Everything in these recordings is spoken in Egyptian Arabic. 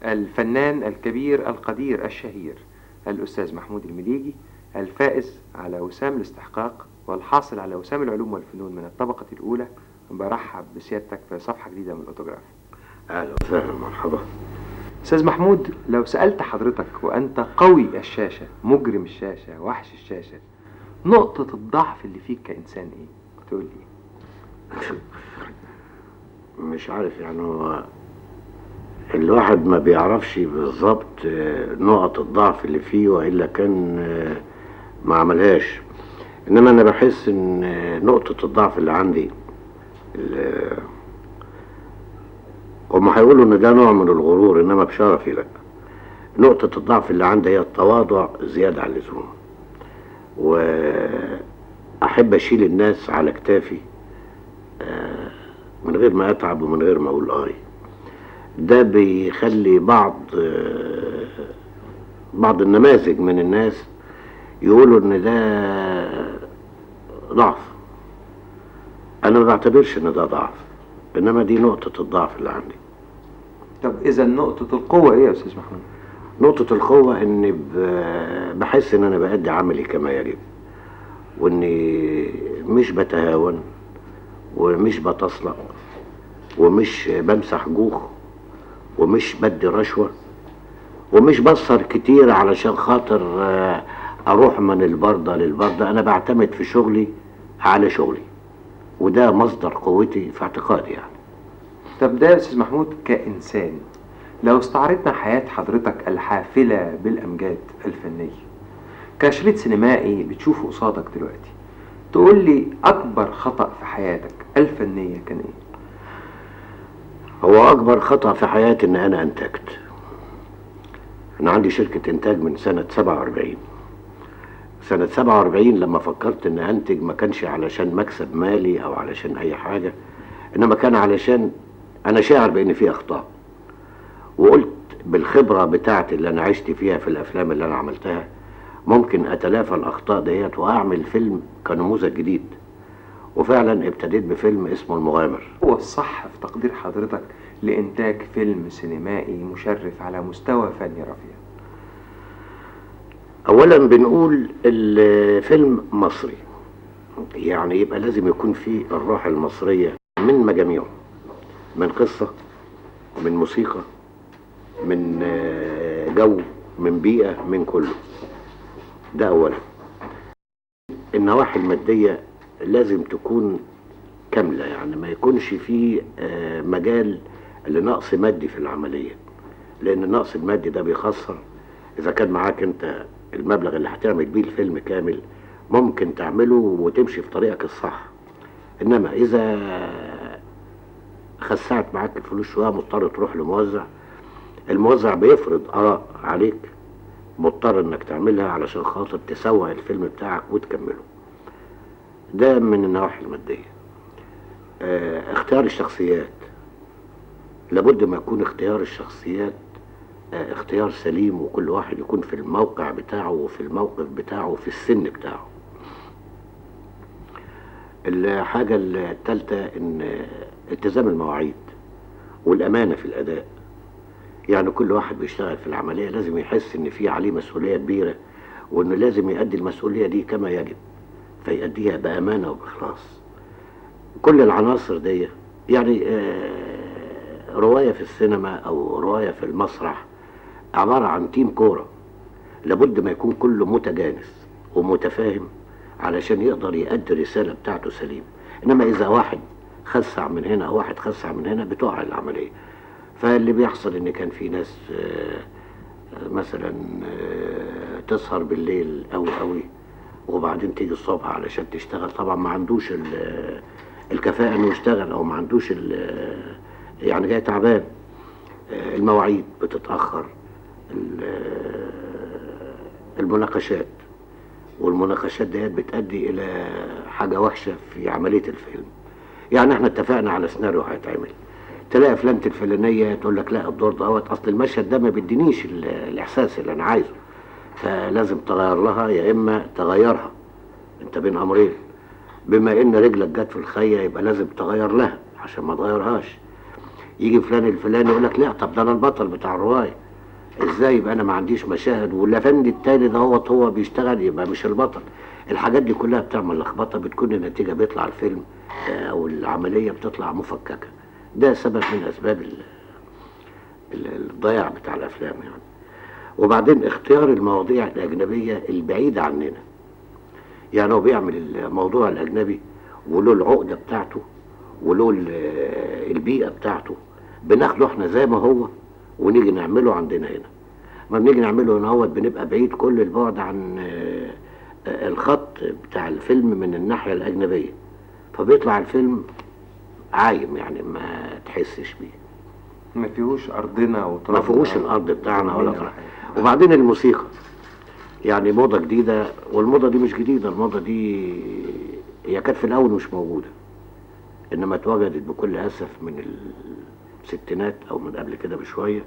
الفنان الكبير القدير الشهير الأستاذ محمود المليجي الفائز على وسام الاستحقاق والحاصل على وسام العلوم والفنون من الطبقة الأولى برحب بسيادتك في صفحة جديدة من الأوتوغراف اهلا وسهلا مرحبا أستاذ محمود لو سألت حضرتك وأنت قوي الشاشة مجرم الشاشة وحش الشاشة نقطة الضعف اللي فيك كإنسان إيه؟ تقول لي مش عارف يعني هو الواحد ما بيعرفش بالظبط آه، نقط الضعف اللي فيه والا كان آه، ما عملهاش انما انا بحس ان آه، نقطة الضعف اللي عندي ال- هم هيقولوا ان ده نوع من الغرور انما بشرفي لا نقطة الضعف اللي عندي هي التواضع زيادة عن اللزوم واحب اشيل الناس على كتافي آه، من غير ما اتعب ومن غير ما اقول اي ده بيخلي بعض آه، بعض النماذج من الناس يقولوا ان ده ضعف انا ما بعتبرش ان ده ضعف انما دي نقطة الضعف اللي عندي طب إذا نقطة القوة إيه يا أستاذ محمود؟ نقطة القوة إني ب- بحس إن أنا بأدي عملي كما يجب وإني مش بتهاون ومش بتصلق ومش بمسح جوخ ومش بدي رشوة ومش بسهر كتير علشان خاطر آه، أروح من البردة للبردة أنا بعتمد في شغلي على شغلي وده مصدر قوتي في اعتقادي يعني طب ده يا أستاذ محمود كإنسان لو استعرضنا حياة حضرتك الحافلة بالأمجاد الفنية كشريط سينمائي بتشوفه قصادك دلوقتي تقول لي أكبر خطأ في حياتك الفنية كان إيه؟ هو أكبر خطأ في حياتي إن أنا أنتجت. أنا عندي شركة إنتاج من سنة 47. سنة 47 لما فكرت إن أنتج ما كانش علشان مكسب مالي أو علشان أي حاجة، إنما كان علشان أنا شاعر بإن في أخطاء. وقلت بالخبرة بتاعتي اللي أنا عشت فيها في الأفلام اللي أنا عملتها ممكن أتلافى الأخطاء ديت وأعمل فيلم كنموذج جديد. وفعلا ابتديت بفيلم اسمه المغامر. هو الصح في تقدير حضرتك لإنتاج فيلم سينمائي مشرف على مستوى فني رفيع اولا بنقول الفيلم مصري يعني يبقى لازم يكون فيه الروح المصرية من مجاميعه من قصة من موسيقى من آه، جو من بيئة من كله ده اولا النواحي المادية لازم تكون كاملة يعني ما يكونش فيه آه، مجال لنقص مادي في العملية لأن النقص المادي ده بيخسر إذا كان معاك أنت المبلغ اللي هتعمل بيه الفيلم كامل ممكن تعمله وتمشي في طريقك الصح إنما إذا خسعت معاك الفلوس شوية مضطر تروح لموزع الموزع بيفرض آراء عليك مضطر إنك تعملها علشان خاطر تسوق الفيلم بتاعك وتكمله ده من النواحي المادية آه، اختيار الشخصيات لابد ما يكون اختيار الشخصيات آه، اختيار سليم وكل واحد يكون في الموقع بتاعه وفي الموقف بتاعه وفي السن بتاعه الحاجة الثالثة ان آه، التزام المواعيد والأمانة في الأداء يعني كل واحد بيشتغل في العملية لازم يحس ان في عليه مسؤولية كبيرة وانه لازم يؤدي المسؤولية دي كما يجب فيأديها بأمانة وبإخلاص كل العناصر دي يعني آه، رواية في السينما أو رواية في المسرح عبارة عن تيم كورة لابد ما يكون كله متجانس ومتفاهم علشان يقدر يأدي الرسالة بتاعته سليم إنما إذا واحد خسع من هنا أو واحد خسع من هنا بتقع العملية فاللي بيحصل إن كان في ناس آه، آه، مثلا آه، تسهر بالليل أوي أوي وبعدين تيجي الصبح علشان تشتغل طبعا ما عندوش ال- الكفاءة انه يشتغل او ما عندوش ال- يعني جاي تعبان آه، المواعيد بتتأخر ال- المناقشات والمناقشات ديت بتؤدي الى حاجة وحشة في عملية الفيلم يعني احنا اتفقنا على سيناريو هيتعمل تلاقي فلانة الفلانية تقول لك لا الدور دوت اصل المشهد ده ما بيدينيش ال- الاحساس اللي انا عايزه فلازم تغير لها يا اما تغيرها انت بين امرين بما ان رجلك جت في الخيه يبقى لازم تغير لها عشان ما تغيرهاش يجي فلان الفلاني يقول لك لا طب ده انا البطل بتاع الروايه ازاي يبقى انا ما عنديش مشاهد والافندي التاني ده هو هو بيشتغل يبقى مش البطل الحاجات دي كلها بتعمل لخبطه بتكون النتيجه بيطلع الفيلم آه، او العمليه بتطلع مفككه ده سبب من اسباب ال- ال- الضياع بتاع الافلام يعني وبعدين اختيار المواضيع الاجنبيه البعيده عننا يعني هو بيعمل الموضوع الاجنبي وله العقده بتاعته وله ال- البيئه بتاعته بناخده احنا زي ما هو ونيجي نعمله عندنا هنا ما بنيجي نعمله هنا هو بنبقى بعيد كل البعد عن آه، آه، الخط بتاع الفيلم من الناحيه الاجنبيه فبيطلع الفيلم عايم يعني ما تحسش بيه ما فيهوش ارضنا وترابنا ما فيهوش الارض بتاعنا ولا ولا طرح. حاجة. وبعدين الموسيقى يعني موضه جديده والموضه دي مش جديده الموضه دي هي كانت في الاول مش موجوده انما اتوجدت بكل اسف من الستينات او من قبل كده بشويه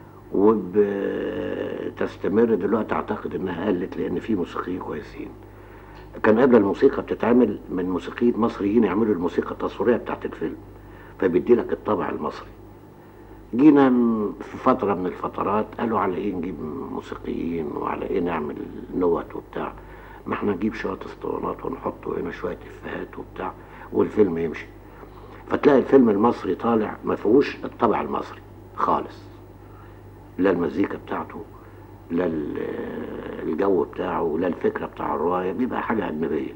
وبتستمر دلوقتي اعتقد انها قلت لان في موسيقيين كويسين كان قبل الموسيقى بتتعمل من موسيقيين مصريين يعملوا الموسيقى التصويريه بتاعت الفيلم فبيدي لك الطابع المصري جينا م- في فترة من الفترات قالوا على ايه نجيب موسيقيين وعلى ايه نعمل نوت وبتاع ما احنا نجيب شوية اسطوانات ونحطه هنا شوية افيهات وبتاع والفيلم يمشي فتلاقي الفيلم المصري طالع ما فيهوش الطبع المصري خالص لا المزيكا بتاعته لا ال- الجو بتاعه لا الفكرة بتاع الرواية بيبقى حاجة أجنبية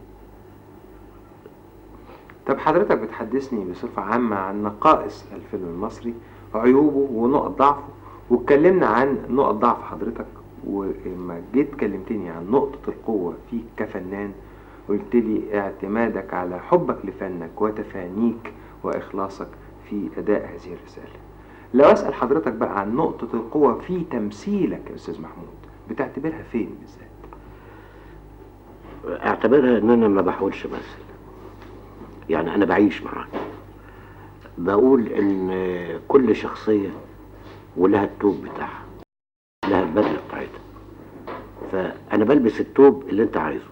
طب حضرتك بتحدثني بصفة عامة عن نقائص الفيلم المصري وعيوبه ونقط ضعفه واتكلمنا عن نقط ضعف حضرتك ولما جيت كلمتني عن نقطة القوة فيك كفنان قلت لي اعتمادك على حبك لفنك وتفانيك وإخلاصك في أداء هذه الرسالة لو أسأل حضرتك بقى عن نقطة القوة في تمثيلك يا أستاذ محمود بتعتبرها فين بالذات؟ اعتبرها ان انا ما بحاولش امثل يعني انا بعيش معاك بقول ان كل شخصية ولها التوب بتاعها لها البدلة بتاعتها فانا بلبس التوب اللي انت عايزه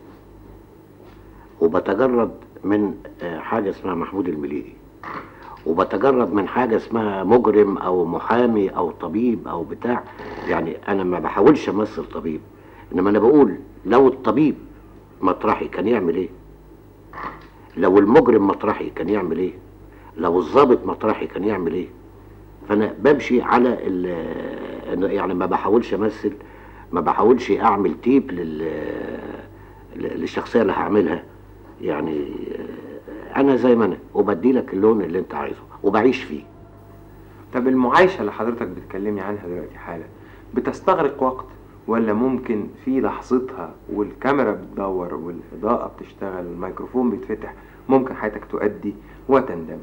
وبتجرد من آه، حاجة اسمها محمود المليجي وبتجرد من حاجة اسمها مجرم او محامي او طبيب او بتاع يعني انا ما بحاولش امثل طبيب انما انا بقول لو الطبيب مطرحي كان يعمل ايه لو المجرم مطرحي كان يعمل ايه لو الضابط مطرحي كان يعمل ايه فانا بمشي على ال يعني ما بحاولش امثل ما بحاولش اعمل تيب لل للشخصيه اللي هعملها يعني انا زي ما انا وبدي لك اللون اللي انت عايزه وبعيش فيه طب المعايشة اللي حضرتك بتكلمني عنها دلوقتي حالا بتستغرق وقت ولا ممكن في لحظتها والكاميرا بتدور والإضاءة بتشتغل والميكروفون بيتفتح ممكن حياتك تؤدي وتندمج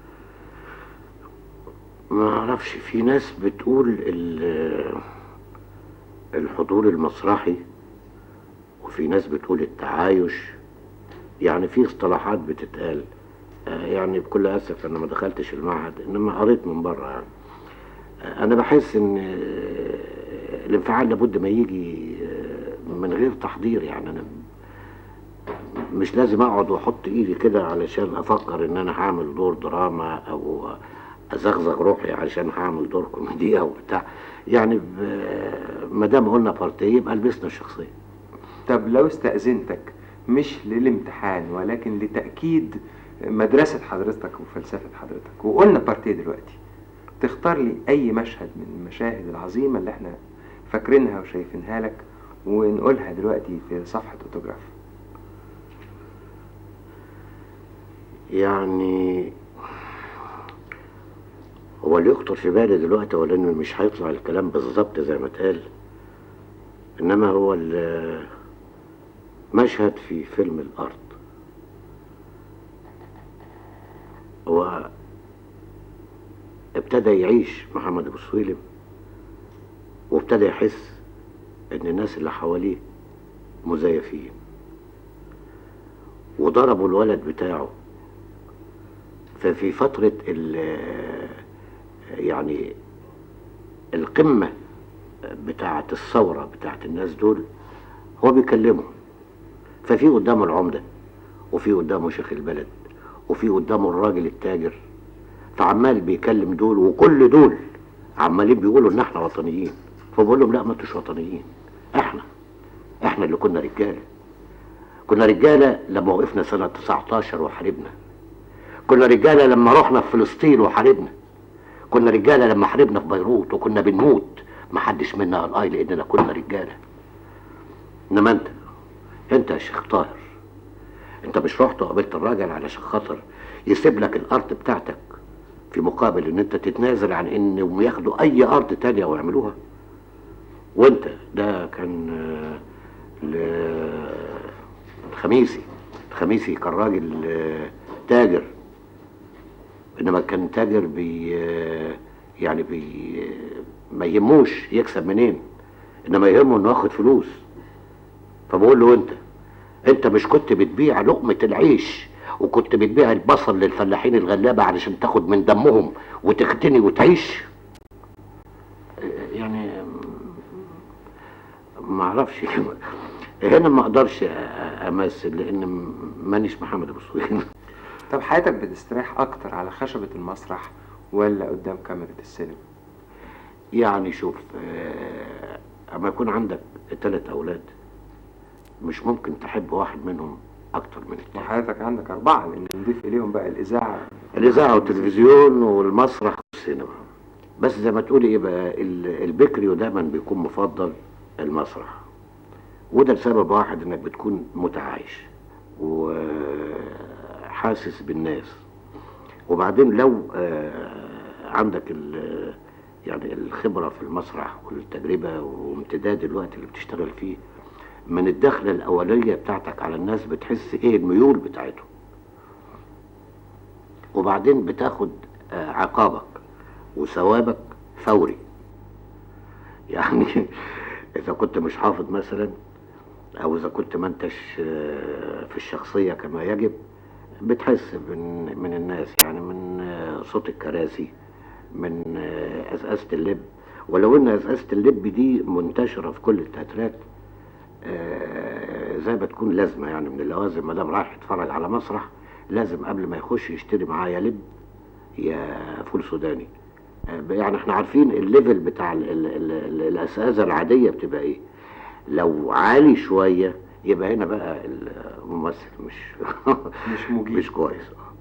ما اعرفش في ناس بتقول ال- الحضور المسرحي وفي ناس بتقول التعايش يعني في اصطلاحات بتتقال آه، يعني بكل اسف انا ما دخلتش المعهد انما قريت من بره يعني آه، انا بحس ان آه، الانفعال لابد ما يجي آه، من غير تحضير يعني انا مش لازم اقعد واحط ايدي كده علشان افكر ان انا هعمل دور دراما او ازغزغ روحي علشان هعمل دور كوميدي او بتاع يعني ب- ما دام قلنا بارتيه يبقى لبسنا الشخصيه طب لو استأذنتك مش للامتحان ولكن لتأكيد مدرسة حضرتك وفلسفة حضرتك وقلنا بارتيه دلوقتي تختار لي أي مشهد من المشاهد العظيمة اللي احنا فاكرينها وشايفينها لك ونقولها دلوقتي في صفحة أوتوجراف يعني هو اللي يخطر في بالي دلوقتي هو لانه مش هيطلع الكلام بالظبط زي ما اتقال انما هو ال- مشهد في فيلم الارض هو ابتدى يعيش محمد ابو سويلم وابتدى يحس ان الناس اللي حواليه مزيفين وضربوا الولد بتاعه ففي فترة ال يعني القمة بتاعة الثورة بتاعة الناس دول هو بيكلمهم ففي قدامه العمدة وفي قدامه شيخ البلد وفي قدامه الراجل التاجر فعمال بيكلم دول وكل دول عمالين بيقولوا ان احنا وطنيين فبقول لهم لا ما انتوش وطنيين احنا احنا اللي كنا رجاله كنا رجاله لما وقفنا سنه 19 وحاربنا كنا رجاله لما رحنا في فلسطين وحاربنا كنا رجاله لما حاربنا في بيروت وكنا بنموت ما حدش منا قال اي لاننا كنا رجاله انما انت انت يا شيخ طاهر انت مش رحت وقابلت الراجل علشان خاطر يسيب لك الارض بتاعتك في مقابل ان انت تتنازل عن انهم ياخدوا اي ارض تانية ويعملوها وانت ده كان آه، ل- الخميسي الخميسي كان راجل آه، تاجر انما كان تاجر بي آه، يعني بي آه، ما يهموش يكسب منين انما يهمه انه ياخد فلوس فبقول له انت انت مش كنت بتبيع لقمة العيش وكنت بتبيع البصل للفلاحين الغلابة علشان تاخد من دمهم وتختني وتعيش يعني ما اعرفش هنا ما اقدرش امثل لان مانيش محمد ابو سويد طب حياتك بتستريح اكتر على خشبة المسرح ولا قدام كاميرا السينما يعني شوف آه، اما يكون عندك ثلاث اولاد مش ممكن تحب واحد منهم اكتر من التاني وحياتك عندك أربعة لأن نضيف إليهم بقى الإذاعة الاذاعه والتلفزيون والمسرح والسينما بس زي ما تقولي ايه بقى ال- البكري دايما بيكون مفضل المسرح وده لسبب واحد انك بتكون متعايش وحاسس بالناس وبعدين لو آه، عندك ال- يعني الخبرة في المسرح والتجربة وامتداد الوقت اللي بتشتغل فيه من الدخلة الأولية بتاعتك على الناس بتحس ايه الميول بتاعتهم وبعدين بتاخد آه، عقابك وثوابك فوري يعني اذا كنت مش حافظ مثلا او اذا كنت ما انتش آه، في الشخصية كما يجب بتحس من من الناس يعني من آه، صوت الكراسي من آه، أزأزة اللب ولو ان أزأزة اللب دي منتشرة في كل التياترات آه، زي ما تكون لازمه يعني من اللوازم ما دام رايح يتفرج على مسرح لازم قبل ما يخش يشتري معاه يا لب يا فول سوداني آه، يعني احنا عارفين الليفل بتاع ال ال ال ال الاسئله العاديه بتبقى ايه لو عالي شويه يبقى هنا بقى الممثل مش مش مجيب مش كويس آه.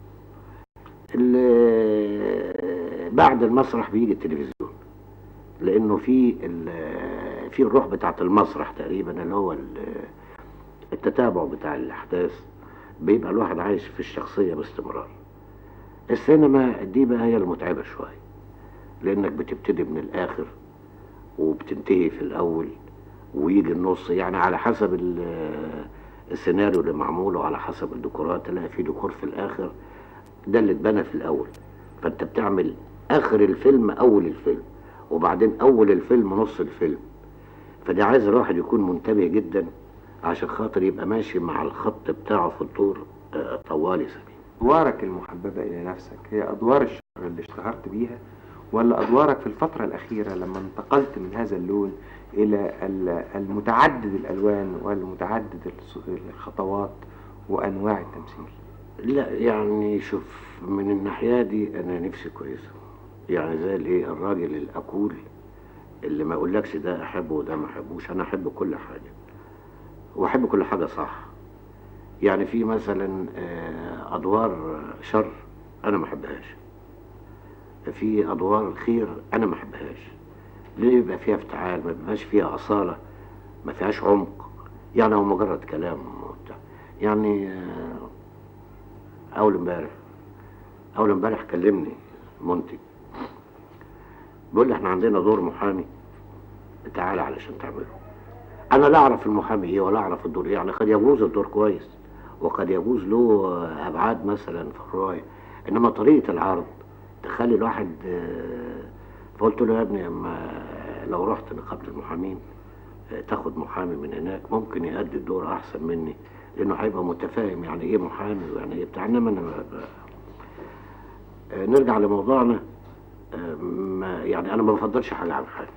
ال- بعد المسرح بيجي التلفزيون لانه في ال- في الروح بتاعت المسرح تقريبا اللي هو ال- التتابع بتاع الاحداث بيبقى الواحد عايش في الشخصيه باستمرار السينما دي بقى هي المتعبه شويه لانك بتبتدي من الاخر وبتنتهي في الاول ويجي النص يعني على حسب ال- السيناريو اللي معمول وعلى حسب الديكورات تلاقي في ديكور في الاخر ده اللي اتبنى في الاول فانت بتعمل اخر الفيلم اول الفيلم وبعدين اول الفيلم نص الفيلم فدي عايز الواحد يكون منتبه جدا عشان خاطر يبقى ماشي مع الخط بتاعه في الدور آه، طوالي سبيل أدوارك المحببة إلى نفسك هي أدوار الشهرة اللي اشتهرت بيها ولا أدوارك في الفترة الأخيرة لما انتقلت من هذا اللون إلى ال- المتعدد الألوان والمتعدد الص- الخطوات وأنواع التمثيل لا يعني شوف من الناحية دي أنا نفسي كويسة يعني زي الايه الراجل الأكول اللي ما يقولكش ده أحبه وده ما أحبوش أنا أحب كل حاجة وأحب كل حاجة صح يعني في مثلا آه، أدوار شر أنا ما أحبهاش في أدوار الخير أنا ما أحبهاش ليه يبقى فيها افتعال ما بيبقاش فيها أصالة ما فيهاش عمق يعني هو مجرد كلام وبتاع يعني آه، اول امبارح اول امبارح كلمني منتج بيقول لي احنا عندنا دور محامي تعالى علشان تعمله انا لا اعرف المحامي ايه ولا اعرف الدور ايه يعني قد يجوز الدور كويس وقد يجوز له ابعاد مثلا في الروايه انما طريقه العرض تخلي الواحد آه، فقلت له يا ابني اما لو رحت نقابه المحامين آه، تاخد محامي من هناك ممكن يأدي الدور احسن مني لانه هيبقى متفاهم يعني ايه محامي ويعني ايه بتاع انما انا ما- ب- آه، نرجع لموضوعنا آه، ما يعني انا ما بفضلش حاجه عن حاجه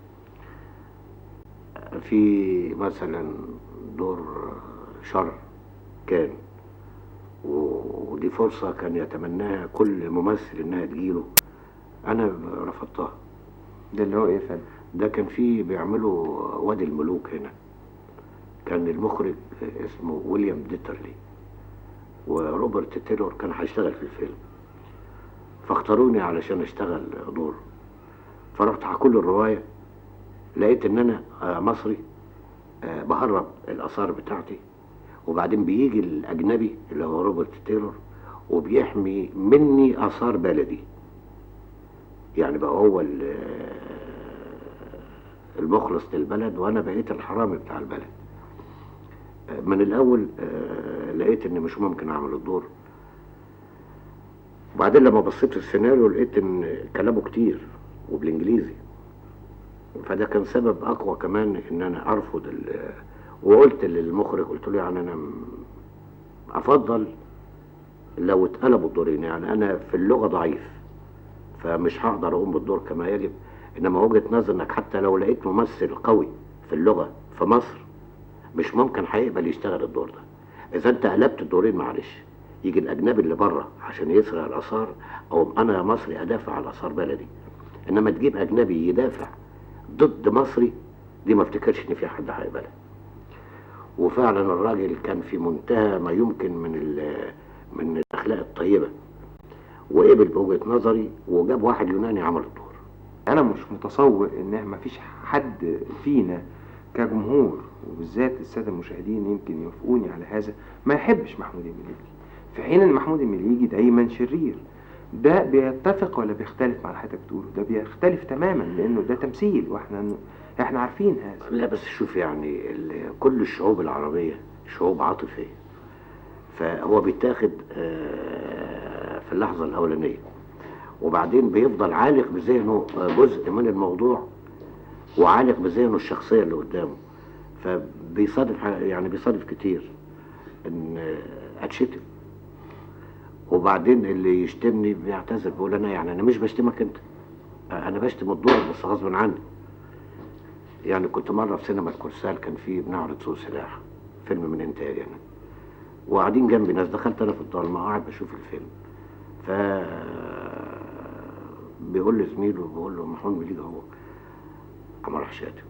آه، في مثلا دور شر كان و- ودي فرصة كان يتمناها كل ممثل إنها تجيله أنا رفضتها ده اللي هو ايه يا فندم ده كان فيه بيعملوا وادي الملوك هنا كان المخرج اسمه ويليام ديترلي وروبرت تيلور كان هيشتغل في الفيلم فاختاروني علشان اشتغل دور فرحت حكوا له الروايه لقيت ان انا آه، مصري آه، بهرب الاثار بتاعتي وبعدين بيجي الاجنبي اللي هو روبرت تيلور وبيحمي مني اثار بلدي يعني بقى هو ال- المخلص للبلد وانا بقيت الحرامي بتاع البلد آه، من الاول آه، لقيت ان مش ممكن اعمل الدور وبعدين لما بصيت في السيناريو لقيت ان كلامه كتير وبالانجليزي فده كان سبب اقوى كمان ان انا ارفض ال- وقلت للمخرج قلت له يعني انا م- افضل لو اتقلبوا الدورين يعني انا في اللغه ضعيف فمش هقدر اقوم بالدور كما يجب انما وجهه نظر انك حتى لو لقيت ممثل قوي في اللغه في مصر مش ممكن هيقبل يشتغل الدور ده اذا انت قلبت الدورين معلش يجي الاجنبي اللي بره عشان يسرق الاثار او انا يا مصري ادافع عن اثار بلدي انما تجيب اجنبي يدافع ضد مصري دي ما افتكرش ان في حد هيقبلها وفعلا الراجل كان في منتهى ما يمكن من ال- من الاخلاق الطيبه وقبل بوجهه نظري وجاب واحد يوناني عمل الدور انا مش متصور ان مفيش حد فينا كجمهور وبالذات الساده المشاهدين يمكن يوافقوني على هذا ما يحبش محمود المليجي في حين ان محمود المليجي دايما شرير ده بيتفق ولا بيختلف مع اللي حضرتك بتقوله ده بيختلف تماما لانه ده تمثيل واحنا احنا عارفين هذا لا بس شوف يعني ال- كل الشعوب العربية شعوب عاطفية فهو بيتاخد آه، في اللحظة الأولانية وبعدين بيفضل عالق بذهنه آه، جزء من الموضوع وعالق بذهنه الشخصية اللي قدامه فبيصادف ح- يعني بيصادف كتير ان آه، اتشتم وبعدين اللي يشتمني بيعتذر بيقول انا يعني انا مش بشتمك انت آه، انا بشتم الدور بس غصب عني يعني كنت مرة في سينما الكرسال كان في بنعرض سوق سلاح فيلم من انتاجي انا وقاعدين جنبي ناس دخلت انا في الضلمة قاعد بشوف الفيلم ف بيقول لي زميله بيقول له محمود مليجي اهو قام راح شاتم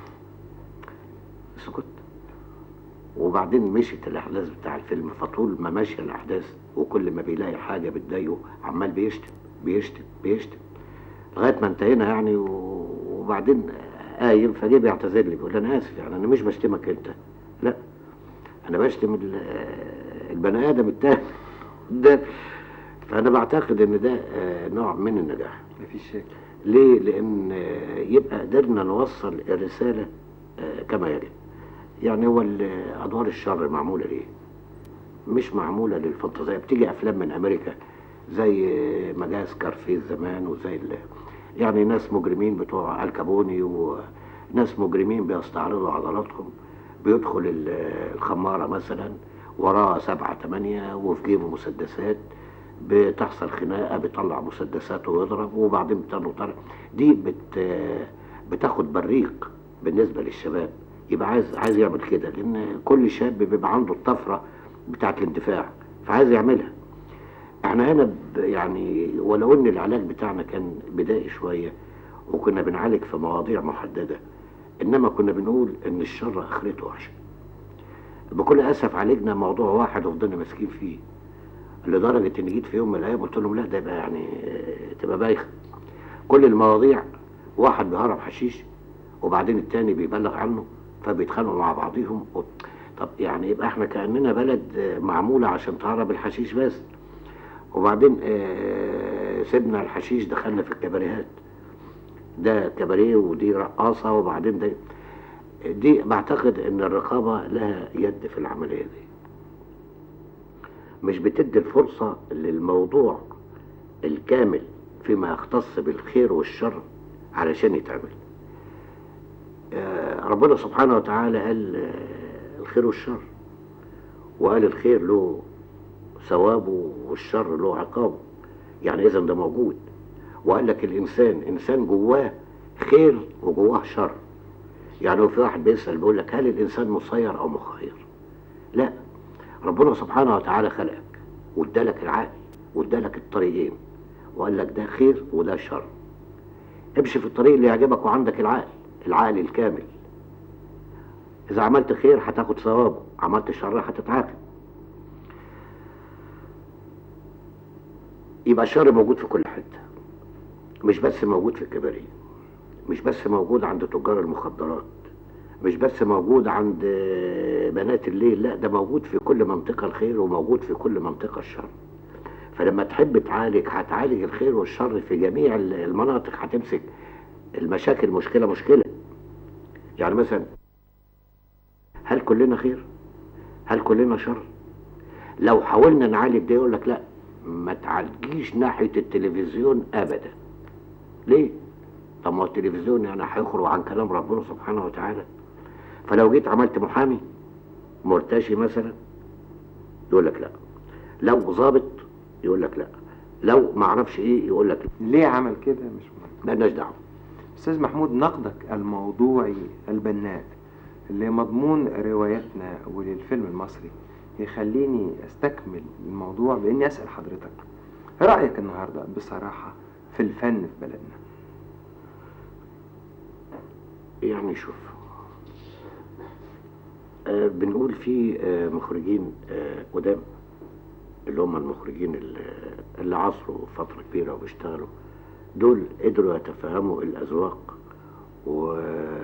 سكت وبعدين مشيت الاحداث بتاع الفيلم فطول ما ماشيه الاحداث وكل ما بيلاقي حاجه بتضايقه عمال بيشتم بيشتم بيشتم لغايه ما انتهينا يعني و- وبعدين قايم فجه بيعتذر لي بيقول لي انا اسف يعني انا مش بشتمك انت لا انا بشتم ال- البني ادم التاني ده فانا بعتقد ان ده آه، نوع من النجاح مفيش شك ليه؟ لأن آه، يبقى قدرنا نوصل الرسالة آه، كما يجب. يعني هو ال- أدوار الشر معمولة ليه؟ مش معمولة للفانتازية، بتيجي أفلام من أمريكا زي آه، مدغشقر في زمان وزي ال- يعني ناس مجرمين بتوع الكابوني وناس مجرمين بيستعرضوا عضلاتهم بيدخل ال- الخمارة مثلا وراه سبعة تمانية وفي جيبه مسدسات بتحصل خناقه بيطلع مسدساته ويضرب وبعدين بتاخد طرق دي بت بتاخد بريق بالنسبه للشباب يبقى عايز عايز يعمل كده لان كل شاب بيبقى عنده الطفره بتاعه الاندفاع فعايز يعملها احنا هنا ب- يعني ولو ان العلاج بتاعنا كان بدائي شويه وكنا بنعالج في مواضيع محدده انما كنا بنقول ان الشر اخرته وحشه بكل اسف عالجنا موضوع واحد وفضلنا ماسكين فيه لدرجه ان جيت في يوم من الايام قلت لهم لا ده يبقى يعني آه، تبقى بايخه كل المواضيع واحد بيهرب حشيش وبعدين التاني بيبلغ عنه فبيتخانقوا مع بعضيهم و- طب يعني يبقى احنا كاننا بلد آه، معموله عشان تهرب الحشيش بس وبعدين آه، سيبنا الحشيش دخلنا في الكباريهات ده كباريه ودي رقاصه وبعدين ده دي بعتقد ان الرقابه لها يد في العمليه دي مش بتدي الفرصة للموضوع الكامل فيما يختص بالخير والشر علشان يتعمل آه، ربنا سبحانه وتعالى قال آه، الخير والشر وقال الخير له ثوابه والشر له عقابه يعني اذا ده موجود وقال لك الانسان انسان جواه خير وجواه شر يعني لو في واحد بيسال بيقول لك هل الانسان مسير او مخير لا ربنا سبحانه وتعالى خلقك وادالك العقل وادالك الطريقين وقال لك ده خير وده شر امشي في الطريق اللي يعجبك وعندك العقل العقل الكامل اذا عملت خير هتاخد ثوابه عملت شر هتتعاقب يبقى الشر موجود في كل حته مش بس موجود في الكباريه مش بس موجود عند تجار المخدرات مش بس موجود عند بنات الليل لا ده موجود في كل منطقة الخير وموجود في كل منطقة الشر فلما تحب تعالج هتعالج الخير والشر في جميع المناطق هتمسك المشاكل مشكلة مشكلة يعني مثلا هل كلنا خير هل كلنا شر لو حاولنا نعالج ده يقول لك لا ما تعالجيش ناحية التلفزيون ابدا ليه طب ما هو التلفزيون يعني هيخرج عن كلام ربنا سبحانه وتعالى فلو جيت عملت محامي مرتشي مثلا يقول لك لا لو ظابط يقول لك لا لو ما اعرفش ايه يقول لك لا ليه عمل كده مش مهم مالناش دعوه استاذ محمود نقدك الموضوعي البناء لمضمون روايتنا وللفيلم المصري يخليني استكمل الموضوع باني اسال حضرتك إيه رايك النهارده بصراحه في الفن في بلدنا يعني شوف آه بنقول في آه مخرجين آه قدام اللي هم المخرجين اللي, اللي عصروا فترة كبيرة وبيشتغلوا دول قدروا يتفهموا الأذواق و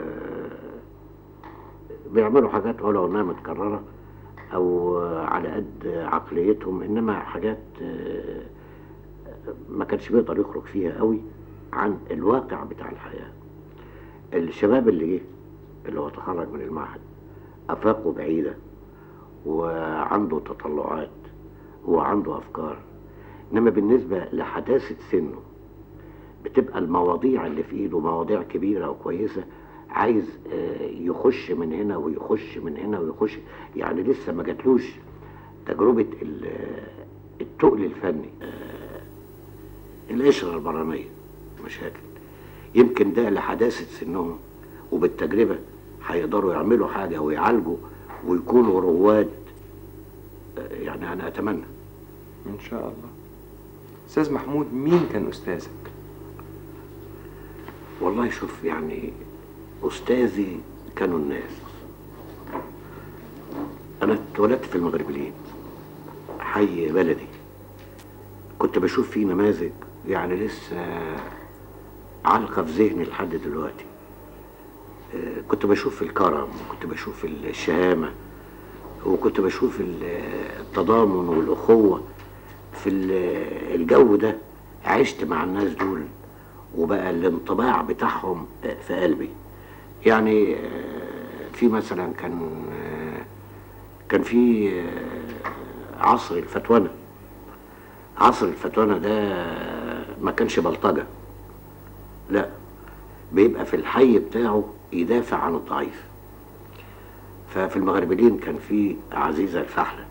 بيعملوا حاجات ولو انها متكررة او على قد عقليتهم انما حاجات آه، ما كانش بيقدر يخرج فيها قوي عن الواقع بتاع الحياة الشباب اللي جه اللي هو تخرج من المعهد افاقه بعيدة وعنده تطلعات وعنده افكار انما بالنسبة لحداثة سنه بتبقى المواضيع اللي في ايده مواضيع كبيرة وكويسة عايز آه، يخش من هنا ويخش من هنا ويخش يعني لسه ما جاتلوش تجربة ال- التقل الفني آه، القشرة البرانية مشاكل يمكن ده لحداثة سنهم وبالتجربة هيقدروا يعملوا حاجة ويعالجوا ويكونوا رواد آه، يعني أنا أتمنى ان شاء الله استاذ محمود مين كان استاذك والله شوف يعني أستاذي كانوا الناس أنا اتولدت في المغربلين حي بلدي كنت بشوف فيه نماذج يعني لسه علقة في ذهني لحد دلوقتي آه، كنت بشوف الكرم وكنت بشوف الشهامة وكنت بشوف ال- التضامن والأخوة في ال- الجو ده عشت مع الناس دول وبقى الانطباع بتاعهم في قلبي يعني آه، في مثلا كان آه، كان في آه، عصر الفتوانة عصر الفتوانة ده ما كانش بلطجة لا بيبقى في الحي بتاعه يدافع عن الضعيف ففي المغربلين كان في عزيزة الفحلة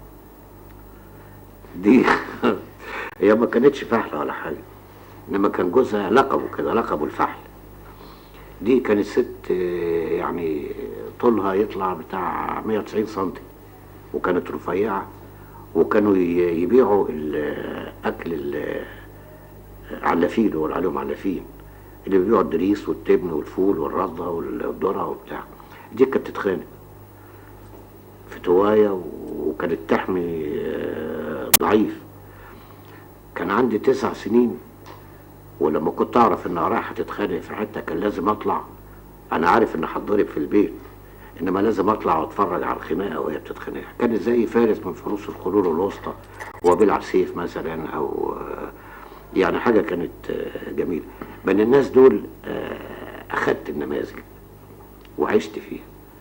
دي هي ما كانتش فحلة ولا حاجة انما كان جوزها لقبه كده لقبه الفحل دي كانت ست آه، يعني طولها يطلع بتاع 190 سنتي وكانت رفيعة وكانوا ي- يبيعوا الأكل ال- علافين يقول عليهم علافين اللي بيبيعوا الدريس والتبن والفول والرده والذره وبتاع دي كانت تتخانق في تواية وكانت تحمي آه، ضعيف كان عندي تسع سنين ولما كنت اعرف انها رايحه تتخانق في حته كان لازم اطلع انا عارف ان هتضرب في البيت انما لازم اطلع واتفرج على الخناقه وهي بتتخانق كانت زي فارس من فروس القرون الوسطى وهو بيلعب سيف مثلا او آه، يعني حاجه كانت آه، جميله من الناس دول آه، اخدت النماذج وعشت فيها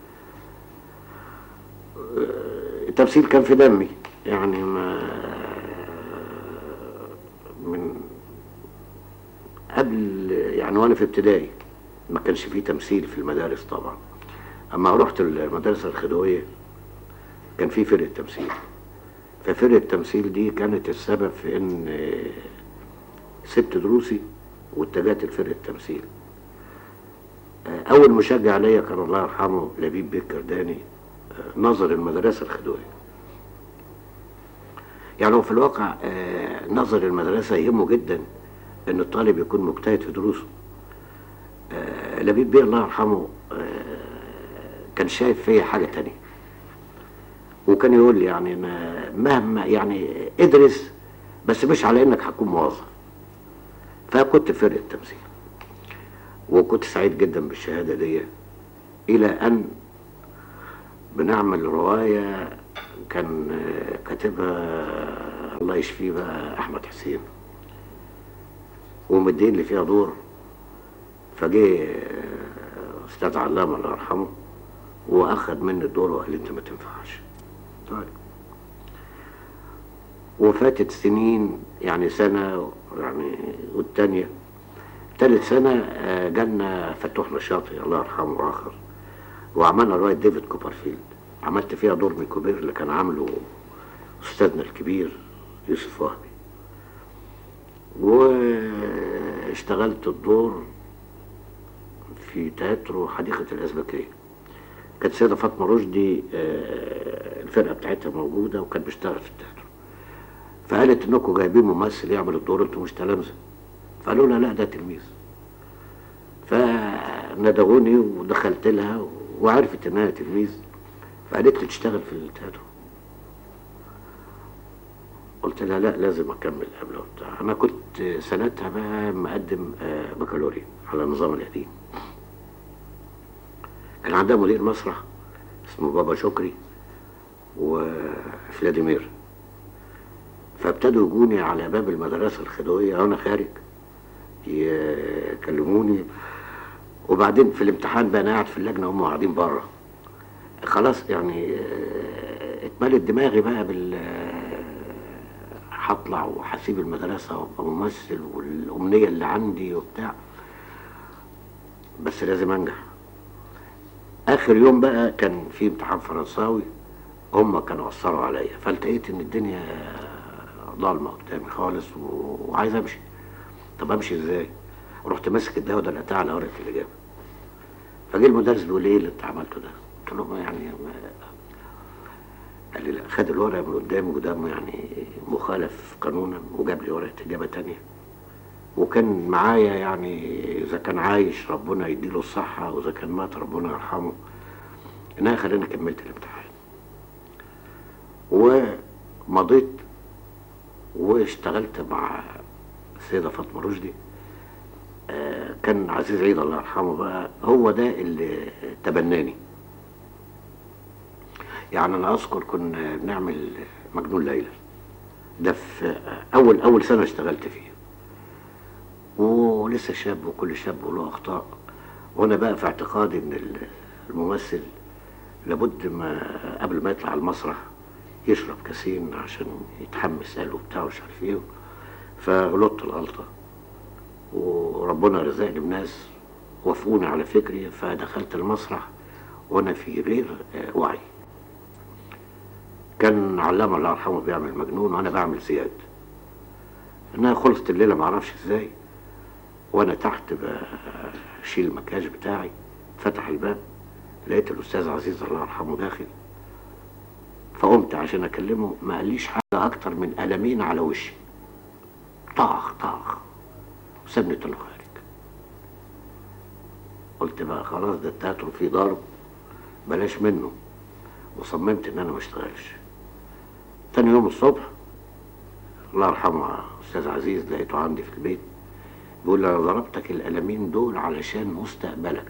آه، التمثيل كان في دمي يعني ما من قبل يعني وانا في ابتدائي ما كانش فيه تمثيل في المدارس طبعا اما رحت المدرسه الخدويه كان في فرقه تمثيل ففرقه التمثيل دي كانت السبب في ان آه، سبت دروسي واتجهت لفرقه التمثيل آه، اول مشجع ليا كان الله يرحمه لبيب بكر داني آه، ناظر المدرسه الخدويه يعني هو في الواقع آه، نظر المدرسة يهمه جدا ان الطالب يكون مجتهد في دروسه آه، لبيب بيه الله يرحمه آه، كان شايف فيا حاجة تانية وكان يقول لي يعني أنا مهما يعني ادرس بس مش على انك هتكون موظف فكنت في فرقة تمثيل وكنت سعيد جدا بالشهادة دي إلى أن بنعمل رواية كان آه، كاتبها الله يشفيه بقى أحمد حسين ومدين لي فيها دور فجه آه، أستاذ علامة الله يرحمه وأخد مني الدور وقال لي أنت ما تنفعش طيب وفاتت سنين يعني سنة يعني والتانية تالت سنة آه، جالنا فتوح نشاطي الله يرحمه آخر وعملنا رواية ديفيد كوبرفيلد عملت فيها دور ميكوبير اللي كان عامله أستاذنا الكبير يوسف وهبي واشتغلت الدور في تياترو حديقة الأزبكية كانت سيدة فاطمة رشدي آه، الفرقة بتاعتها موجودة وكانت بتشتغل في التياترو فقالت انكم جايبين ممثل يعمل الدور انتوا مش تلامذة فقالوا لها لا ده تلميذ فندغوني ودخلت لها وعرفت انها تلميذ فقالت لي تشتغل في التياترو قلت لها لا لازم اكمل قبل وبتاع انا كنت سنتها بقى مقدم آه، بكالوريا على النظام القديم كان عندها مدير مسرح اسمه بابا شكري وفلاديمير فابتدوا يجوني على باب المدرسة الخدوية وأنا خارج يكلموني وبعدين في الامتحان بقى أنا قاعد في اللجنة هم قاعدين بره خلاص يعني آه، اتملت دماغي بقى بال آه، هطلع وهسيب المدرسة وابقى ممثل والأمنية اللي عندي وبتاع بس لازم أنجح آخر يوم بقى كان في امتحان فرنساوي هم كانوا أثروا عليا فالتقيت إن الدنيا ضلمة قدامي خالص و- وعايز أمشي طب أمشي إزاي؟ رحت ماسك الدواء ده لقيتها على ورقة الإجابة فجه المدرس بيقول لي إيه اللي أنت عملته ده؟ قلت له ما يعني ما قال لي لا خد الورقة من قدامي وده يعني مخالف قانونا وجاب لي ورقة إجابة تانية وكان معايا يعني إذا كان عايش ربنا يديله الصحة وإذا كان مات ربنا يرحمه إنها خلاني كملت الامتحان ومضيت واشتغلت مع السيدة فاطمة رشدي آه، كان عزيز عيد الله يرحمه بقى هو ده اللي تبناني يعني انا اذكر كنا بنعمل مجنون ليلى ده في اول اول سنه اشتغلت فيها ولسه شاب وكل شاب له اخطاء وانا بقى في اعتقادي ان الممثل لابد ما قبل ما يطلع على المسرح يشرب كاسين عشان يتحمس قاله وبتاع مش عارف ايه فغلطت الغلطه وربنا رزقني بناس وافقوني على فكري فدخلت المسرح وانا في غير آه، وعي كان علامة الله يرحمه بيعمل مجنون وانا بعمل زياد انها خلصت الليلة معرفش ازاي وانا تحت بشيل المكياج بتاعي فتح الباب لقيت الاستاذ عزيز الله يرحمه داخل فقمت عشان اكلمه ما قاليش حاجة اكتر من قلمين على وشي طاخ طاخ وسابني طلع خارج قلت بقى خلاص ده التياترو فيه ضرب بلاش منه وصممت ان انا ما اشتغلش تاني يوم الصبح الله يرحمه استاذ عزيز لقيته عندي في البيت بيقول لي انا ضربتك القلمين دول علشان مستقبلك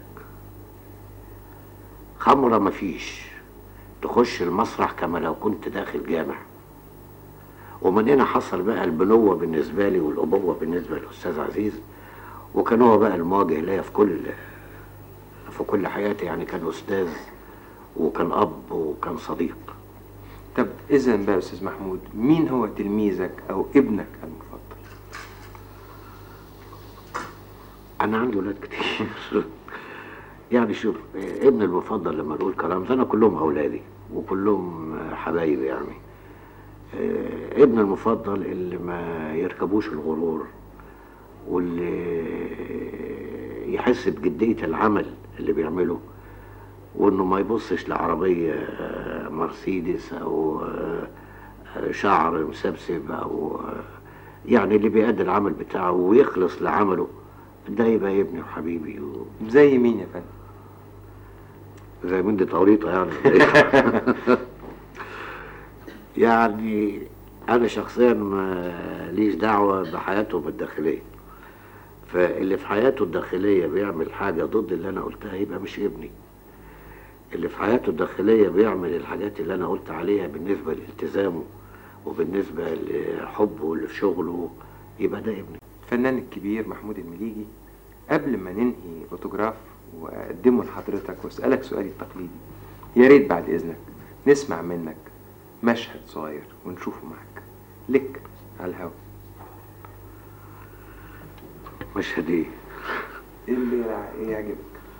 خمره مفيش تخش المسرح كما لو كنت داخل جامع ومن هنا حصل بقى البنوة بالنسبة لي والأبوة بالنسبة للأستاذ عزيز وكان هو بقى المواجه ليا في كل في كل حياتي يعني كان أستاذ وكان أب وكان صديق طب اذا بقى يا استاذ محمود مين هو تلميذك او ابنك المفضل أنا عندي ولاد كتير يعني شوف آه، ابني المفضل لما نقول كلام أنا كلهم أولادي وكلهم آه، حبايبي يعني آه، ابني المفضل اللي ما يركبوش الغرور واللي يحس بجدية العمل اللي بيعمله وانه ما يبصش لعربية آه، مرسيدس او آه، شعر مسبسب او يعني اللي بيأدي العمل بتاعه ويخلص لعمله ده يبقى ابني وحبيبي و... زي مين يا فندم زي من دي توريطه يعني يعني انا شخصيا ما ليش دعوه بحياتهم الداخليه فاللي في حياته الداخليه بيعمل حاجه ضد اللي انا قلتها يبقى مش ابني اللي في حياته الداخليه بيعمل الحاجات اللي انا قلت عليها بالنسبه لالتزامه وبالنسبه لحبه اللي في شغله يبقى ده ابني الفنان الكبير محمود المليجي قبل ما ننهي اوتوجراف واقدمه لحضرتك واسالك سؤالي التقليدي يا ريت بعد اذنك نسمع منك مشهد صغير ونشوفه معاك لك على الهوا مشهد ايه ايه اللي يع- يعجبك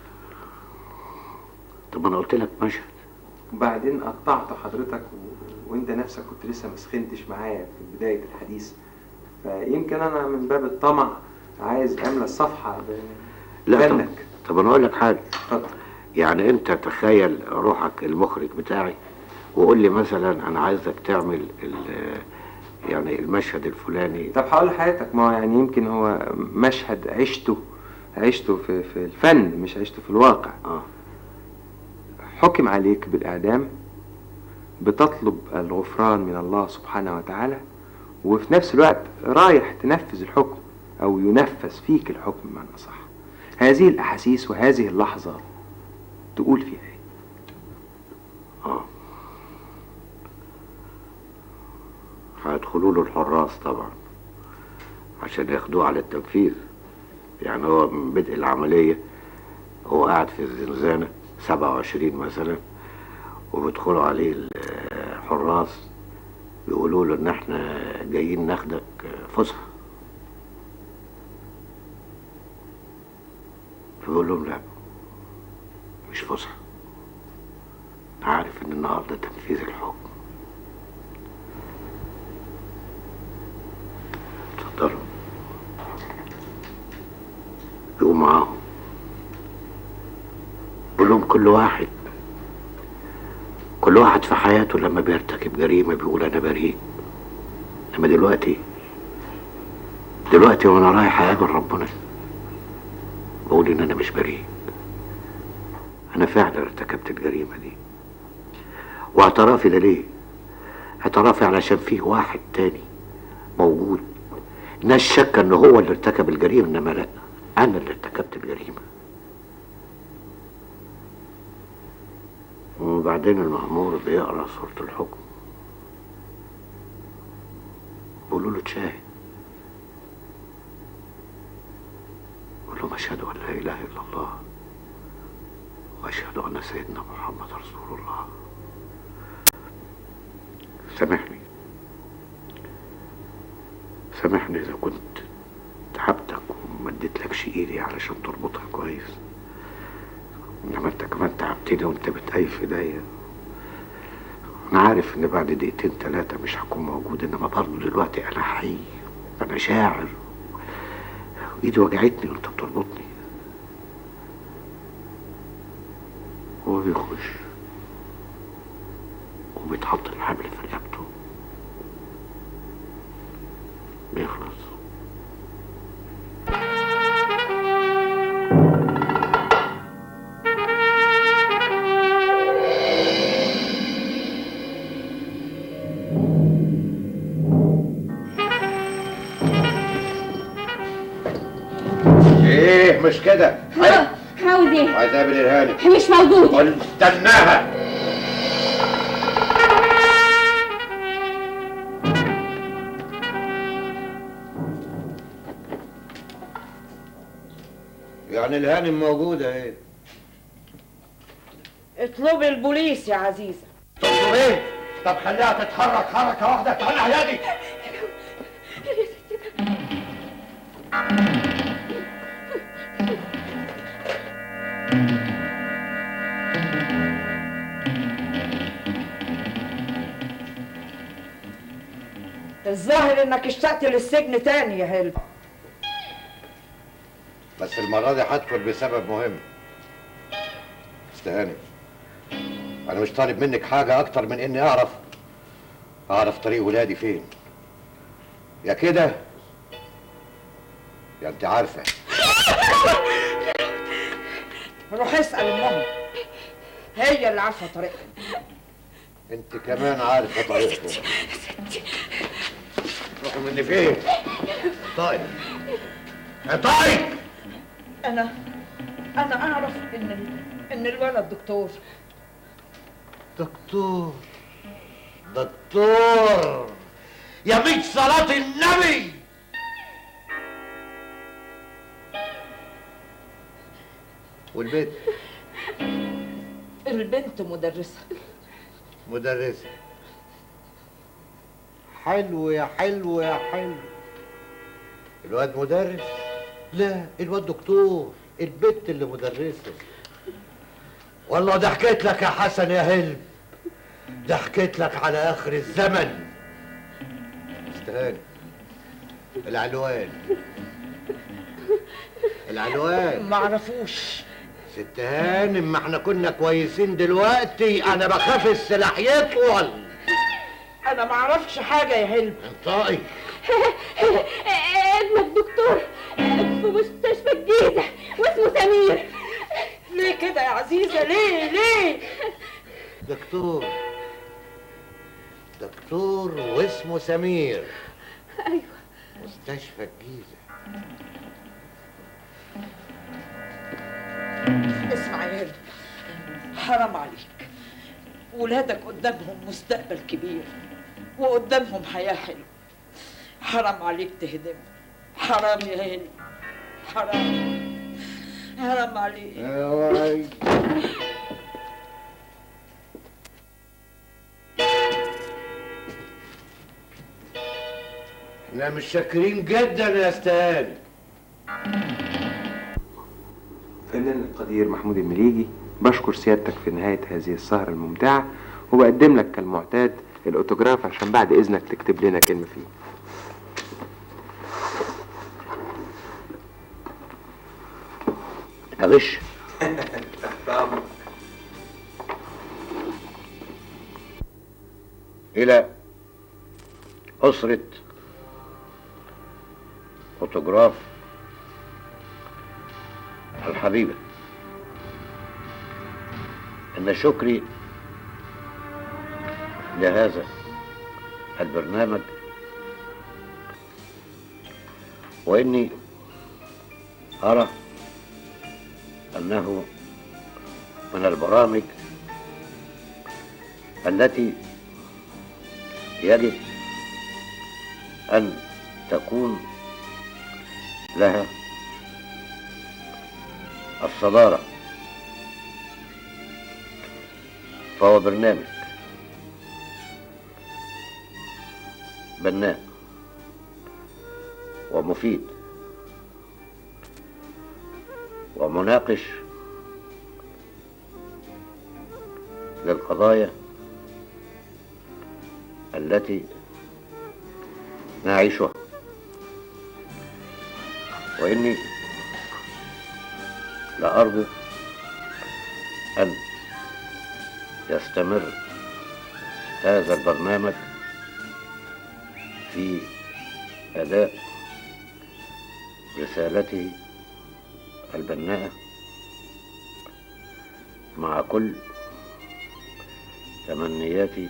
طب انا قلت لك مشهد وبعدين قطعت حضرتك و... وانت نفسك كنت لسه ما سخنتش معايا في بدايه الحديث فيمكن انا من باب الطمع عايز املى الصفحه لا طب, بفنك طب انا اقول لك حاجه اتفضل يعني انت تخيل روحك المخرج بتاعي وقول لي مثلا انا عايزك تعمل ال- يعني المشهد الفلاني طب هقول لحضرتك ما هو يعني يمكن هو مشهد عشته عشته في, في الفن مش عشته في الواقع اه حكم عليك بالإعدام بتطلب الغفران من الله سبحانه وتعالى وفي نفس الوقت رايح تنفذ الحكم أو ينفذ فيك الحكم بمعنى أصح هذه الأحاسيس وهذه اللحظة تقول فيها إيه؟ اه هيدخلوا له الحراس طبعا عشان ياخدوه على التنفيذ يعني هو من بدء العملية هو قاعد في الزنزانة 27 مثلا وبيدخلوا عليه الحراس بيقولوا له ان احنا جايين ناخدك فسحة فبيقول لهم لا مش فسحة أنا عارف ان النهارده تنفيذ الحكم اتفضلوا يقوم معاهم بقول لهم كل واحد كل واحد في حياته لما بيرتكب جريمة بيقول أنا بريء إنما دلوقتي دلوقتي وأنا رايح أقابل ربنا بقول إن أنا مش بريء أنا فعلا ارتكبت الجريمة دي واعترافي ده ليه؟ اعترافي علشان فيه واحد تاني موجود ناس شك ان هو اللي ارتكب الجريمه انما لا انا اللي ارتكبت الجريمه وبعدين المأمور بيقرا سورة الحكم بيقولوا له تشاهد بيقول لهم أشهد أن لا إله إلا الله وأشهد أن سيدنا محمد رسول الله سامحني سامحني إذا كنت تعبتك وما اديتلكش إيدي علشان تربطها كويس إنما أنت كمان تعبتني وأنت بتقيف إيديا أنا عارف إن بعد دقيقتين تلاتة مش هكون موجود إنما برضه دلوقتي أنا حي أنا شاعر إيدي وجعتني وأنت بتربطني هو بيخش وبيتحط الحبل في رقبته بيخلص ايه مش كده ها، عاوز ايه؟ عايز اقابل الهاني مش موجود قول استناها يعني الهانم موجودة ايه؟ اطلبي البوليس يا عزيزة تطلب ايه؟ طب خليها تتحرك حركة واحدة تعالى عيادي الظاهر انك اشتقت للسجن تاني يا هلب بس المرة دي هدخل بسبب مهم استهاني أنا مش طالب منك حاجة أكتر من إني أعرف اعرف طريق ولادي فين يا كده يا انت عارفه روح اسال امهم هي اللي عارفه طريقها انت كمان عارفه طريقكم روحوا مني فين طيب يا طيب انا انا اعرف ان ال- ان الولد دكتور دكتور دكتور يا بيت صلاة النبي والبيت البنت مدرسه مدرسة حلو يا حلو يا حلو الواد مدرس لا الواد دكتور البنت اللي مدرسة والله ده حكيت لك يا حسن يا هلم ده حكيت لك على اخر الزمن استهاني العنوان العنوان ما عرفوش ست هانم ما احنا كنا كويسين دلوقتي انا بخاف السلاح يطول انا ما اعرفش حاجه يا هلم انطقي ابنك دكتور في مستشفى الجيزة واسمه سمير ليه كده يا عزيزه ليه ليه دكتور دكتور واسمه سمير ايوه مستشفى الجيزة اسمع يا هلم حرام عليك ولادك قدامهم مستقبل كبير وقدامهم حياه حلوه حرام عليك تهدم حرام يا هلم حرام حرام عليك احنا مش شاكرين جدا يا استاذ فنان القدير محمود المليجي بشكر سيادتك في نهاية هذه السهرة الممتعة وبقدم لك كالمعتاد الأوتوجراف عشان بعد إذنك تكتب لنا كلمة فيه أغش إلى أسرة فوتوغراف الحبيبة إن شكري لهذا البرنامج وإني أرى أنه من البرامج التي يجب أن تكون لها الصدارة فهو برنامج بناء ومفيد ومناقش للقضايا التي نعيشها وإني لأرجو أن يستمر هذا البرنامج في أداء رسالته البناءة مع كل تمنياتي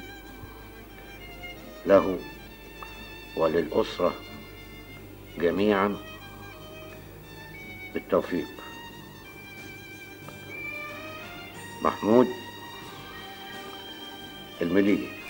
له وللأسرة جميعا بالتوفيق محمود المليجي